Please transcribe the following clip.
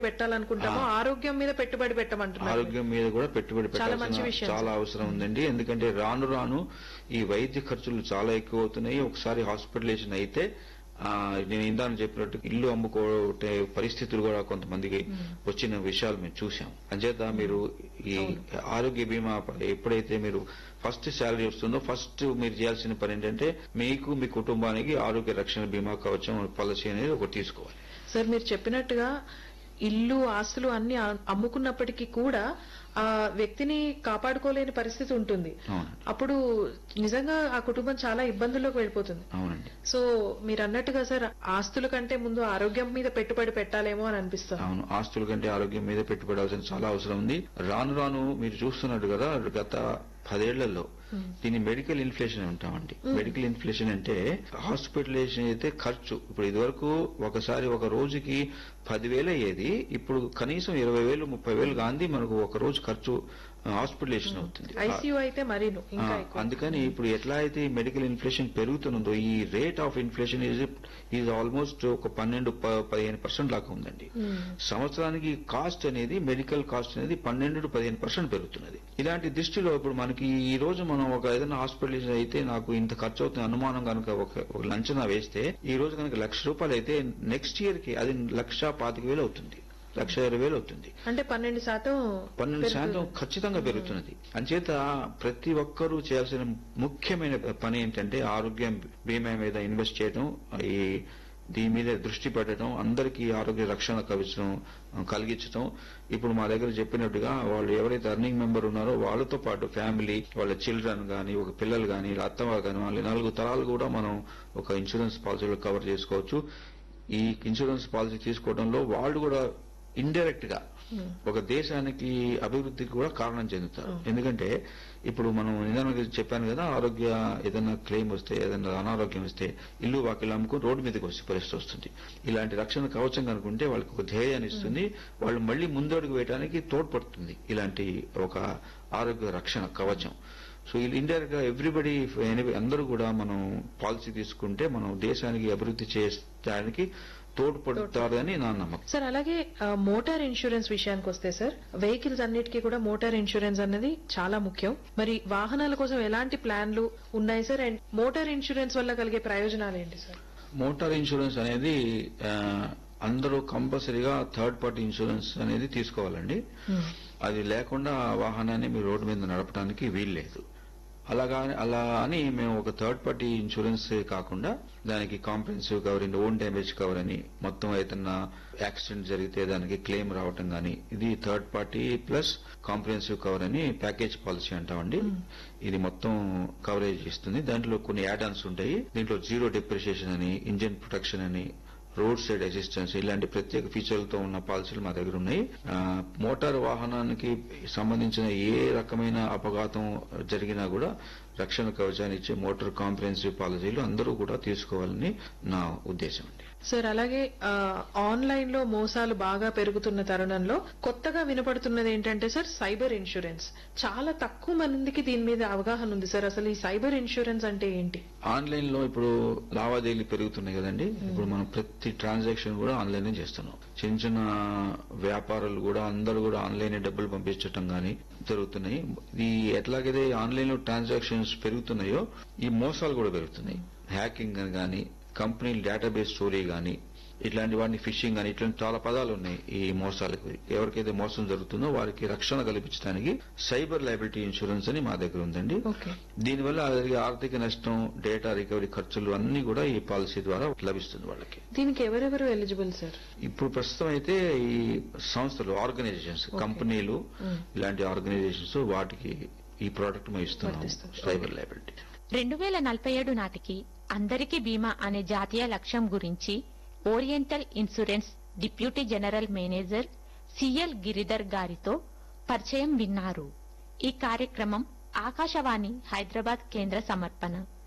పెట్టాలనుకుంటామో ఆరోగ్యం మీద పెట్టుబడి పెట్టమంటున్నారు ఆరోగ్యం మీద కూడా పెట్టుబడి చాలా మంచి పెట్టాల్సిన విషయం చాలా అవసరం ఉందండి ఎందుకంటే రాను రాను ఈ వైద్య ఖర్చులు చాలా ఎక్కువ అవుతున్నాయి ఒకసారి హాస్పిటలైజేషన్ అయితే ఆ, నేను ఇందాక చెప్పినట్టు ఇల్లు అమ్ముకోటే పరిస్థితులు కూడా కొంతమందికి వచ్చిన విషయాలు మేము చూసాం అంచేత మీరు ఈ ఆరోగ్య బీమా ఎప్పుడైతే మీరు ఫస్ట్ శాలరీ వస్తుందో ఫస్ట్ మీరు చేయాల్సిన పని ఏంటంటే మీకు మీ కుటుంబానికి ఆరోగ్య రక్షణ బీమా కవచం పాలసీ అనేది ఒకటి తీసుకోవాలి సార్ మీరు చెప్పినట్టుగా ఇల్లు ఆస్తులు అన్ని అ- అమ్ముకున్నప్పటికీ కూడా ఆ వ్యక్తిని కాపాడుకోలేని పరిస్థితి ఉంటుంది అవును అప్పుడు నిజంగా ఆ కుటుంబం చాలా ఇబ్బందుల్లోకి వెళ్ళిపోతుంది అవునండి సో మీరు అన్నట్టుగా సార్ ఆస్తుల కంటే ముందు ఆరోగ్యం మీద పెట్టుబడి పెట్టాలేమో అని అనిపిస్తుంది అవును ఆస్తుల కంటే ఆరోగ్యం మీద పెట్టుబడాల్సిన చాలా అవసరం ఉంది రాను రాను మీరు చూస్తున్నట్టు కదా గత పదేళ్లలో దీన్ని మెడికల్ ఇన్ఫ్లేషన్ అంటామండి మెడికల్ ఇన్ఫ్లేషన్ అంటే హాస్పిటలైజేషన్ అయితే ఖర్చు ఇప్పుడు ఇదివరకు ఒకసారి ఒక రోజుకి పదివేలు అయ్యేది ఇప్పుడు కనీసం ఇరవై వేలు ముప్పై వేలు గాంధీ మనకు ఒక రోజు ఖర్చు హాస్పిటలైజేషన్ అవుతుంది ఐసీయూ అయితే మరీను ఇంకా ఆ, ఎక్కువ అందుకని ఇప్పుడు ఎట్లా అయితే ఈ మెడికల్ ఇన్ఫ్లేషన్ పెరుగుతున్నదో ఈ rate of inflation is is almost ఒక పన్నెండు ప- పదిహేను పర్సెంట్ దాకా ఉందండి సంవత్సరానికి కాస్ట్ అనేది మెడికల్ కాస్ట్ అనేది పన్నెండు టు పదిహేను పర్సెంట్ పెరుగుతున్నది ఇలాంటి దృష్టిలో ఇప్పుడు మనకి ఈ రోజు మనం ఒక ఏదైనా హాస్పిటల్ అయితే నాకు ఇంత ఖర్చు అవుతుంది అనుమానం కనుక ఒక ఒక అంచనా వేస్తే ఈ రోజు కనుక లక్ష రూపాయలు అయితే నెక్స్ట్ ఇయర్ కి అది లక్ష పాతిక వేలు అవుతుంది లక్ష ఇరవై వేలు అవుతుంది అంటే పన్నెండు శాతం పన్నెండు శాతం ఖచ్చితంగా పెరుగుతున్నది అంచేత ప్రతి ఒక్కరూ చేయాల్సిన ముఖ్యమైన పని ఏంటంటే ఆరోగ్యం బీమా మీద ఇన్వెస్ట్ చేయడం ఈ దీని మీద దృష్టి పెట్టడం అందరికీ ఆరోగ్య రక్షణ కవచం కలిగించడం ఇప్పుడు మా దగ్గర చెప్పినట్టుగా వాళ్ళు ఎవరైతే అర్నింగ్ మెంబర్ ఉన్నారో వాళ్ళతో పాటు ఫ్యామిలీ వాళ్ళ చిల్డ్రన్ గాని ఒక పిల్లలు గాని అత్తమ్మ గాని వాళ్ళ నాలుగు తరాలు కూడా మనం ఒక ఇన్సూరెన్స్ పాలసీలో కవర్ చేసుకోవచ్చు ఈ ఇన్సూరెన్స్ పాలసీ తీసుకోవడంలో వాళ్ళు కూడా ఇండైరెక్ట్ గా ఒక దేశానికి అభివృద్ధికి కూడా కారణం చెందుతారు ఎందుకంటే ఇప్పుడు మనం నిదానంగా చెప్పాను కదా ఆరోగ్య ఏదైనా క్లెయిమ్ వస్తే ఏదైనా అనారోగ్యం వస్తే ఇల్లు వాకిలు అమ్ముకుని రోడ్డు మీదకి వచ్చే పరిస్థితి వస్తుంది ఇలాంటి రక్షణ కవచం కనుకుంటే వాళ్ళకి ఒక ధైర్యాన్ని ఇస్తుంది వాళ్ళు మళ్ళీ ముందడుగు వేయడానికి తోడ్పడుతుంది ఇలాంటి ఒక ఆరోగ్య రక్షణ కవచం సో ఇది ఇండైరెక్ట్ గా ఎవ్రీబడి అందరూ కూడా మనం పాలసీ తీసుకుంటే మనం దేశానికి అభివృద్ధి చేయడానికి తోడ్పడతారని నా నమ్మకం సార్ అలాగే ఆ, మోటార్ ఇన్సూరెన్స్ విషయానికి వస్తే సార్ వెహికల్స్ అన్నిటికీ కూడా మోటార్ ఇన్సూరెన్స్ అనేది చాలా ముఖ్యం మరి వాహనాల కోసం ఎలాంటి ప్లాన్లు ఉన్నాయి సార్ అండ్ మోటార్ ఇన్సూరెన్స్ వల్ల కలిగే ప్రయోజనాలు ఏంటి సార్ మోటార్ ఇన్సూరెన్స్ అనేది ఆ, అందరూ కంపల్సరీగా థర్డ్ పార్టీ ఇన్సూరెన్స్ అనేది తీసుకోవాలండి అది లేకుండా ఆ వాహనాన్ని మీరు రోడ్డు మీద నడపడానికి వీల్లేదు అలాగా అలా అని మేము ఒక థర్డ్ పార్టీ ఇన్సూరెన్స్ కాకుండా దానికి comprehensive cover and own damage cover అని మొత్తం ఏదన్నా యాక్సిడెంట్ జరిగితే దానికి క్లెయిమ్ రావటం గానీ ఇది third party plus comprehensive cover అని ప్యాకేజ్ పాలసీ అంటామండి ఇది మొత్తం కవరేజ్ ఇస్తుంది దాంట్లో కొన్ని యాడ్ ఆన్స్ ఉంటాయి దీంట్లో జీరో డిప్రిషియేషన్ అని ఇంజిన్ ప్రొటెక్షన్ అని రోడ్ సైడ్ అసిస్టెన్స్ ఇలాంటి ప్రత్యేక ఫీచర్లతో ఉన్న పాలసీలు మా దగ్గర ఉన్నాయి ఆ, మోటార్ వాహనానికి సంబంధించిన ఏ రకమైన అపఘాతం జరిగినా కూడా రక్షణ కవచాన్ని ఇచ్చే మోటార్ కాంప్రహెన్సివ్ పాలసీలు అందరూ కూడా తీసుకోవాలని నా ఉద్దేశం అండి సార్ అలాగే ఆ, ఆన్లైన్ లో మోసాలు బాగా పెరుగుతున్న తరుణంలో కొత్తగా వినపడుతున్నది ఏంటంటే సార్ సైబర్ ఇన్సూరెన్స్ చాలా తక్కువ మందికి దీని మీద అవగాహన ఉంది సార్ అసలు ఈ సైబర్ ఇన్సూరెన్స్ అంటే ఏంటి ఆన్లైన్ లో ఇప్పుడు లావాదేవీలు పెరుగుతున్నాయి కదండి ఇప్పుడు మనం ప్రతి ట్రాన్సాక్షన్ కూడా ఆన్లైన్ చేస్తున్నాం చిన్న చిన్న వ్యాపారులు కూడా అందరూ కూడా ఆన్లైన్ డబ్బులు పంపించటం గానీ జరుగుతున్నాయి ఇది ఎట్లాగైతే ఆన్లైన్ లో ట్రాన్సాక్షన్స్ పెరుగుతున్నాయో ఈ మోసాలు కూడా పెరుగుతున్నాయి హ్యాకింగ్ అని గానీ కంపెనీ డేటాబేస్ స్టోరీ గానీ ఇట్లాంటి వాటిని ఫిషింగ్ అని ఇట్లాంటి చాలా పదాలు ఉన్నాయి ఈ మోసాలకు ఎవరికైతే మోసం జరుగుతుందో వారికి రక్షణ కల్పించడానికి సైబర్ లైబిలిటీ ఇన్సూరెన్స్ అని మా దగ్గర ఉందండి ఓకే దీనివల్ల జరిగే ఆర్థిక నష్టం డేటా రికవరీ ఖర్చులు అన్ని కూడా ఈ పాలసీ ద్వారా లభిస్తుంది వాళ్ళకి దీనికి ఎవరెవరు ఎలిజిబుల్ సార్ ఇప్పుడు ప్రస్తుతం అయితే ఈ సంస్థలు ఆర్గనైజేషన్స్ కంపెనీలు ఇలాంటి ఆర్గనైజేషన్స్ వాటికి ఈ ప్రోడక్ట్ మేము ఇస్తున్నాం వర్తిస్తుంది. సైబర్ లైబిలిటీ రెండు వేల నలభై ఏడు నాటికి అందరికీ బీమా అనే జాతీయ లక్ష్యం గురించి Oriental insurance deputy general manager C L Giridhar గారితో పరిచయం విన్నారు ఈ కార్యక్రమం ఆకాశవాణి హైదరాబాద్ కేంద్ర సమర్పణ